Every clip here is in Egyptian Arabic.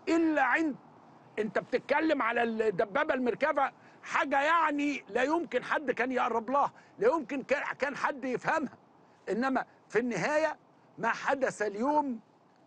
الا عند انت بتتكلم على الدبابه المركبه حاجه يعني لا يمكن حد كان يقرب لها لا يمكن كان كان حد يفهمها انما في النهايه ما حدث اليوم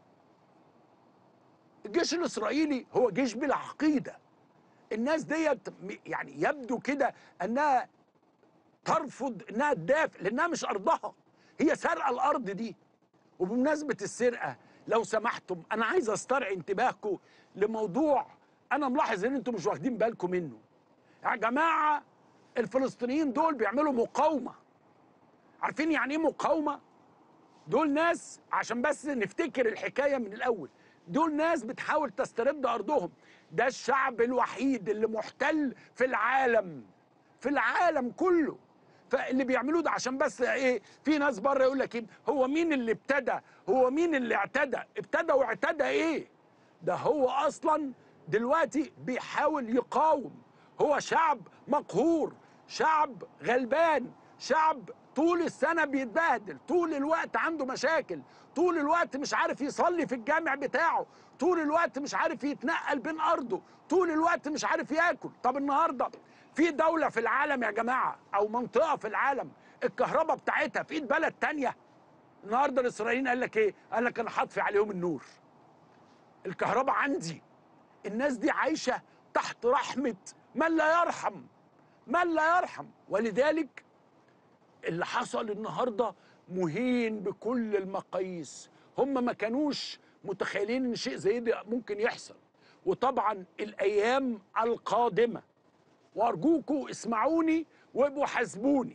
الجيش الاسرائيلي هو جيش بلا عقيده الناس ديت م- يعني يبدو كده انها ترفض انها تدافع لانها مش ارضها هي سارقه الارض دي وبمناسبه السرقه لو سمحتم انا عايز استرعي انتباهكم لموضوع انا ملاحظ ان انتم مش واخدين بالكم منه يا جماعه الفلسطينيين دول بيعملوا مقاومه عارفين يعني ايه مقاومه دول ناس عشان بس نفتكر الحكايه من الاول دول ناس بتحاول تسترد ارضهم ده الشعب الوحيد اللي محتل في العالم في العالم كله فاللي بيعملوه ده عشان بس ايه في ناس بره يقول لك ايه هو مين اللي ابتدى هو مين اللي اعتدى ابتدى واعتدى ايه ده هو اصلا دلوقتي بيحاول يقاوم هو شعب مقهور شعب غلبان شعب طول السنة بيتبهدل طول الوقت عنده مشاكل طول الوقت مش عارف يصلي في الجامع بتاعه طول الوقت مش عارف يتنقل بين أرضه طول الوقت مش عارف ياكل طب النهاردة في دولة في العالم يا جماعة أو منطقة في العالم الكهرباء بتاعتها في إيد بلد تانية النهاردة الإسرائيليين قال لك إيه؟ قال لك أنا هطفي عليهم النور الكهرباء عندي الناس دي عايشة تحت رحمة من لا يرحم من لا يرحم ولذلك اللي حصل النهارده مهين بكل المقاييس هم ما كانوش متخيلين ان شيء زي ده ممكن يحصل وطبعا الايام القادمه وارجوكم اسمعوني وابقوا حاسبوني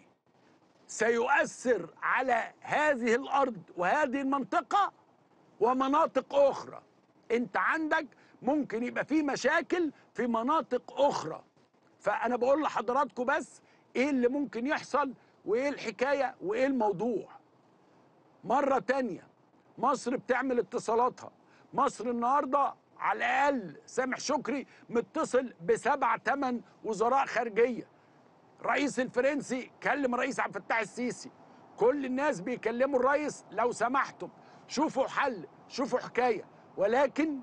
سيؤثر على هذه الارض وهذه المنطقه ومناطق اخرى انت عندك ممكن يبقى في مشاكل في مناطق اخرى فانا بقول لحضراتكم بس ايه اللي ممكن يحصل وايه الحكايه وايه الموضوع مره تانية مصر بتعمل اتصالاتها مصر النهارده على الاقل سامح شكري متصل بسبع ثمان وزراء خارجيه الرئيس الفرنسي كلم رئيس عبد الفتاح السيسي كل الناس بيكلموا الرئيس لو سمحتم شوفوا حل شوفوا حكايه ولكن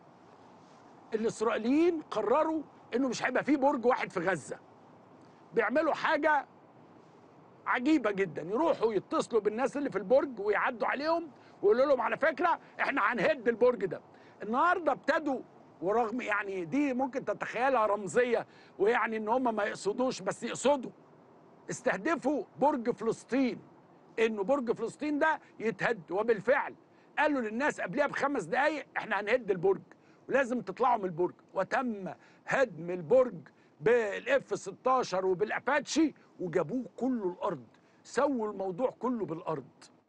الاسرائيليين قرروا انه مش هيبقى فيه برج واحد في غزه بيعملوا حاجه عجيبه جدا يروحوا يتصلوا بالناس اللي في البرج ويعدوا عليهم ويقولوا لهم على فكره احنا هنهد البرج ده النهارده ابتدوا ورغم يعني دي ممكن تتخيلها رمزيه ويعني ان هم ما يقصدوش بس يقصدوا استهدفوا برج فلسطين انه برج فلسطين ده يتهد وبالفعل قالوا للناس قبلها بخمس دقايق احنا هنهد البرج ولازم تطلعوا من البرج وتم هدم البرج بالاف 16 وبالاباتشي وجابوه كله الارض سووا الموضوع كله بالارض